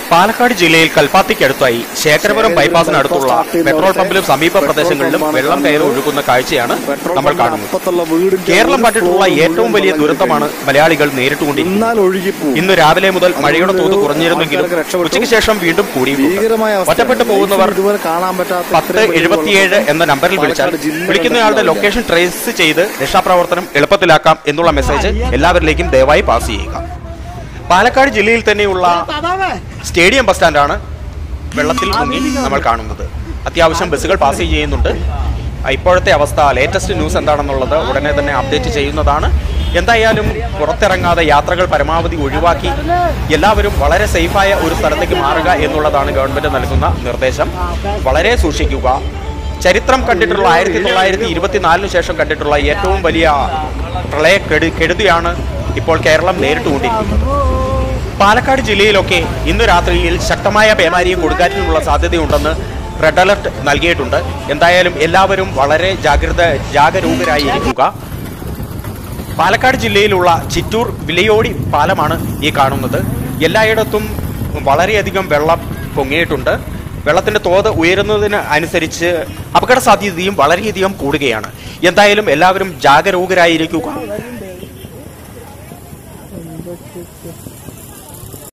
പാലക്കാട് ജില്ലയിൽ കൽപ്പാത്തിക്കടുത്തായി ശേഖരപുരം ബൈപ്പാസിനടുത്തുള്ള പെട്രോൾ പമ്പിലും സമീപ പ്രദേശങ്ങളിലും വെള്ളം കയറി ഒഴുകുന്ന കാഴ്ചയാണ് നമ്മൾ കാണുന്നത് കേരളം കണ്ടിട്ടുള്ള ഏറ്റവും വലിയ ദുരന്തമാണ് മലയാളികൾ നേരിട്ടുകൊണ്ടിരിക്കുന്നത് എന്നാൽ ഒഴുകിപ്പോവും ഇന്ന് രാവിലെ മുതൽ മഴയുടെ തോത് കുറഞ്ഞിരുന്നെങ്കിലും ഉച്ചയ്ക്ക് ശേഷം വീണ്ടും കൂടിയിട്ടുണ്ട് ഭീകരമായ അവസ്ഥ ഒറ്റപ്പെട്ടു പോകുന്നവർ ഇതുപോലെ കാണാൻ പറ്റാത്ത പത്ത് ഇത്രയും വലിയ എഴുപത്തിയേഴ് എന്ന നമ്പറിൽ വിളിച്ചാൽ പാലക്കാട് ജില്ലയുടെ വിളിക്കുന്നയാളുടെ ലൊക്കേഷൻ ട്രേസ് ചെയ്ത് രക്ഷാപ്രവർത്തനം എളുപ്പത്തിലാക്കാം എന്നുള്ള മെസ്സേജ് എല്ലാവരിലേക്കും ദയവായി പാസ് ചെയ്യുക പാലക്കാട് ജില്ലയിൽ തന്നെയുള്ള സ്റ്റേഡിയം ബസ് സ്റ്റാൻഡാണ് വെള്ളത്തിൽ മുങ്ങി നമ്മൾ കാണുന്നത് അത്യാവശ്യം ബസ്സുകൾ പാസ് ചെയ്യുന്നുണ്ട് ഇപ്പോഴത്തെ അവസ്ഥ ലേറ്റസ്റ്റ് ന്യൂസ് എന്താണെന്നുള്ളത് ഉടനെ തന്നെ അപ്ഡേറ്റ് ചെയ്യുന്നതാണ് എന്തായാലും പുറത്തിറങ്ങാതെ യാത്രകൾ പരമാവധി ഒഴിവാക്കി എല്ലാവരും വളരെ സേഫായ ഒരു സ്ഥലത്തേക്ക് മാറുക എന്നുള്ളതാണ് ഗവൺമെന്റ് നൽകുന്ന നിർദ്ദേശം വളരെ സൂക്ഷിക്കുക ചരിത്രം കണ്ടിട്ടുള്ള ആയിരത്തി തൊള്ളായിരത്തി ഇരുപത്തിനാലിന് ശേഷം കണ്ടിട്ടുള്ള ഏറ്റവും വലിയ പ്രളയ കെടു കെടുതിയാണ് ഇപ്പോൾ കേരളം നേരിട്ടുകൊണ്ടിരിക്കുന്നത് പാലക്കാട് ജില്ലയിലൊക്കെ ഇന്ന് രാത്രിയിൽ ശക്തമായ പേമാരിയും കൊടുങ്കാറ്റിനുള്ള സാധ്യതയുണ്ടെന്ന് റെഡ് അലർട്ട് നൽകിയിട്ടുണ്ട് എന്തായാലും എല്ലാവരും വളരെ ജാഗ്രത ജാഗരൂകരായിരിക്കുക പാലക്കാട് ജില്ലയിലുള്ള ചിറ്റൂർ വിലയോടി പാലമാണ് ഈ കാണുന്നത് എല്ലായിടത്തും വളരെയധികം വെള്ളം പൊങ്ങിയിട്ടുണ്ട് വെള്ളത്തിന്റെ തോത് ഉയരുന്നതിന് അനുസരിച്ച് അപകട സാധ്യതയും വളരെയധികം കൂടുകയാണ് എന്തായാലും എല്ലാവരും ജാഗരൂകരായിരിക്കുക